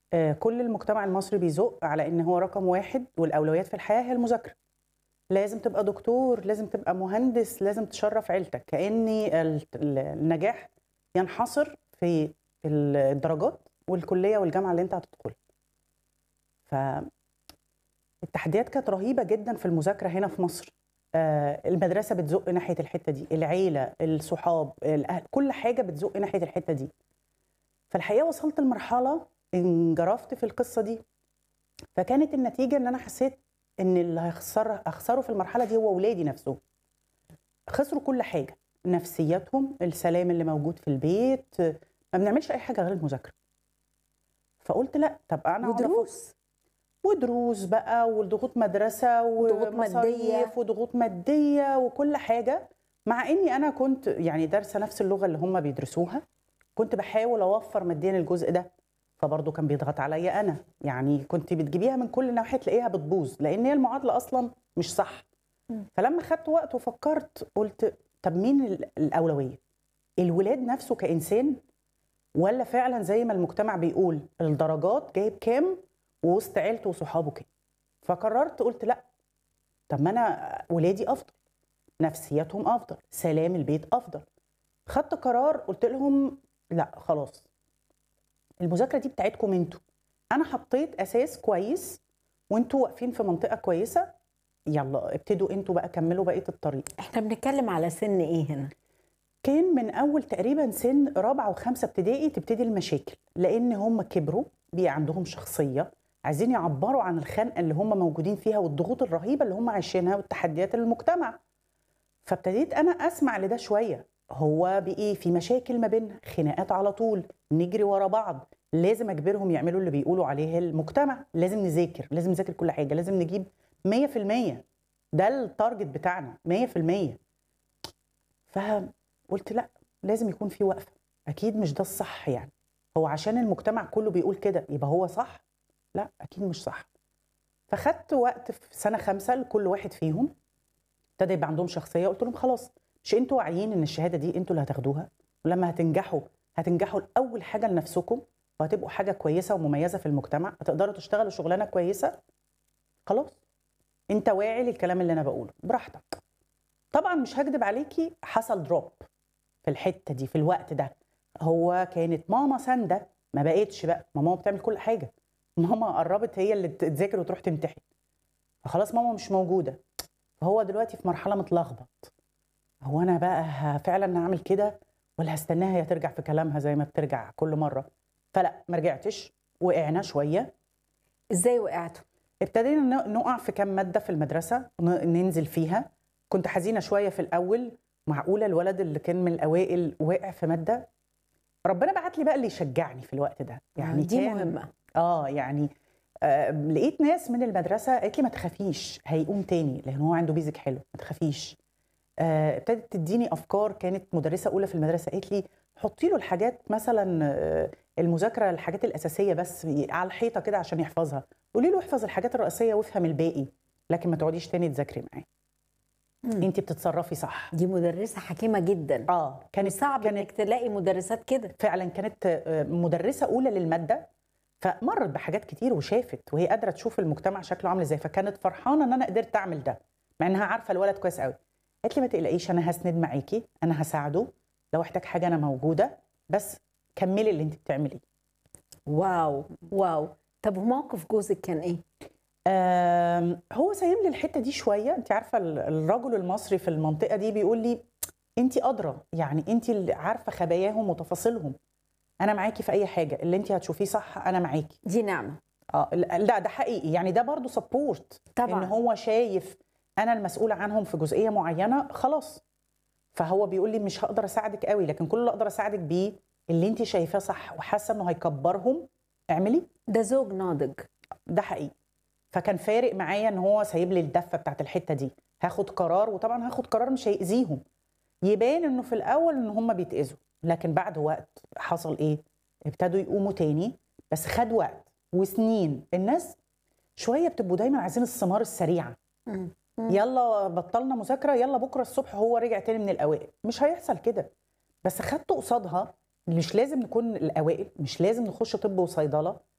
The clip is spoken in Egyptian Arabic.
آه، كل المجتمع المصري بيزق على ان هو رقم واحد والاولويات في الحياه هي المذاكره لازم تبقى دكتور لازم تبقى مهندس لازم تشرف عيلتك كأن ال- ال- النجاح ينحصر في الدرجات والكلية والجامعة اللي انت هتدخلها فالتحديات كانت رهيبة جدا في المذاكرة هنا في مصر آه، المدرسة بتزق ناحية الحتة دي العيلة الصحاب الأهل كل حاجة بتزق ناحية الحتة دي فالحقيقة وصلت لمرحلة انجرفت في القصة دي فكانت النتيجة ان انا حسيت ان اللي هيخسر اخسره في المرحله دي هو ولادي نفسهم خسروا كل حاجه نفسياتهم السلام اللي موجود في البيت ما بنعملش اي حاجه غير المذاكره فقلت لا طب انا أقعد أفكر. ودروس ودروس بقى وضغوط مدرسه وضغوط ومصاريف مادية. وضغوط ماديه وكل حاجه مع اني انا كنت يعني دارسه نفس اللغه اللي هم بيدرسوها كنت بحاول اوفر ماديا الجزء ده فبرضه كان بيضغط عليا انا يعني كنت بتجيبيها من كل ناحيه تلاقيها بتبوظ لان هي المعادله اصلا مش صح مم. فلما خدت وقت وفكرت قلت طب مين ال- الاولويه الولاد نفسه كانسان ولا فعلا زي ما المجتمع بيقول الدرجات جايب كام ووسط عيلته وصحابه كام فقررت قلت لا طب ما انا ولادي افضل نفسياتهم افضل سلام البيت افضل خدت قرار قلت لهم لا خلاص المذاكره دي بتاعتكم انتوا انا حطيت اساس كويس وانتوا واقفين في منطقه كويسه يلا ابتدوا انتوا بقى كملوا بقيه الطريق احنا بنتكلم على سن ايه هنا كان من اول تقريبا سن رابعه وخمسه ابتدائي تبتدي المشاكل لان هم كبروا بقى عندهم شخصيه عايزين يعبروا عن الخنقه اللي هم موجودين فيها والضغوط الرهيبه اللي هم عايشينها والتحديات المجتمع فابتديت انا اسمع لده شويه هو بقي في مشاكل ما بيننا خناقات على طول نجري ورا بعض لازم اجبرهم يعملوا اللي بيقولوا عليه المجتمع لازم نذاكر لازم نذاكر كل حاجه لازم نجيب 100% ده التارجت بتاعنا 100% فقلت لا لازم يكون في وقفه اكيد مش ده الصح يعني هو عشان المجتمع كله بيقول كده يبقى هو صح لا اكيد مش صح فخدت وقت في سنه خمسه لكل واحد فيهم ابتدى يبقى عندهم شخصيه قلت لهم خلاص مش انتوا واعيين ان الشهاده دي انتوا اللي هتاخدوها ولما هتنجحوا هتنجحوا الاول حاجه لنفسكم وهتبقوا حاجه كويسه ومميزه في المجتمع هتقدروا تشتغلوا شغلانه كويسه خلاص انت واعي للكلام اللي انا بقوله براحتك طبعا مش هكدب عليكي حصل دروب في الحته دي في الوقت ده هو كانت ماما سانده ما بقتش بقى ماما بتعمل كل حاجه ماما قربت هي اللي تذاكر وتروح تمتحن فخلاص ماما مش موجوده فهو دلوقتي في مرحله متلخبط هو انا بقى ه- فعلا هعمل كده ولا هستناها هي ترجع في كلامها زي ما بترجع كل مره فلا ما رجعتش وقعنا شويه ازاي وقعتوا ابتدينا ن- نقع في كام ماده في المدرسه ن- ننزل فيها كنت حزينه شويه في الاول معقوله الولد اللي كان من الاوائل وقع في ماده ربنا بعت لي بقى اللي يشجعني في الوقت ده يعني دي كان- مهمه اه يعني آه لقيت ناس من المدرسه قالت لي ما تخافيش هيقوم تاني لان هو عنده بيزك حلو ما تخافيش آه، ابتدت تديني افكار كانت مدرسه اولى في المدرسه قالت لي حطي له الحاجات مثلا آه، المذاكره الحاجات الاساسيه بس على الحيطه كده عشان يحفظها قولي له احفظ الحاجات الرئيسيه وافهم الباقي لكن ما تقعديش تاني تذاكري معاه مم. انت بتتصرفي صح دي مدرسه حكيمه جدا اه كانت صعب كانت انك تلاقي مدرسات كده فعلا كانت آه، مدرسه اولى للماده فمرت بحاجات كتير وشافت وهي قادره تشوف المجتمع شكله عامل ازاي فكانت فرحانه ان انا قدرت اعمل ده مع انها عارفه الولد كويس قوي قالت لي ما تقلقيش انا هسند معاكي انا هساعده لو احتاج حاجه انا موجوده بس كملي اللي انت بتعمليه واو واو طب وموقف جوزك كان ايه آم، هو سايب لي الحته دي شويه انت عارفه ال- الرجل المصري في المنطقه دي بيقول لي انت ادرى يعني انت اللي عارفه خباياهم وتفاصيلهم انا معاكي في اي حاجه اللي انت هتشوفيه صح انا معاكي دي نعمه اه لا ده حقيقي يعني ده برضو سبورت طبعا ان هو شايف انا المسؤوله عنهم في جزئيه معينه خلاص فهو بيقول لي مش هقدر اساعدك قوي لكن كل اللي اقدر اساعدك بيه اللي انت شايفاه صح وحاسه انه هيكبرهم اعملي ده زوج ناضج ده حقيقي فكان فارق معايا ان هو سايب لي الدفه بتاعت الحته دي هاخد قرار وطبعا هاخد قرار مش هيأذيهم يبان انه في الاول ان هم بيتأذوا لكن بعد وقت حصل ايه ابتدوا يقوموا تاني بس خد وقت وسنين الناس شويه بتبقوا دايما عايزين الثمار السريعه مم. مم. يلا بطلنا مذاكره يلا بكره الصبح هو رجع تاني من الاوائل مش هيحصل كده بس خدت قصادها مش لازم نكون الاوائل مش لازم نخش طب وصيدله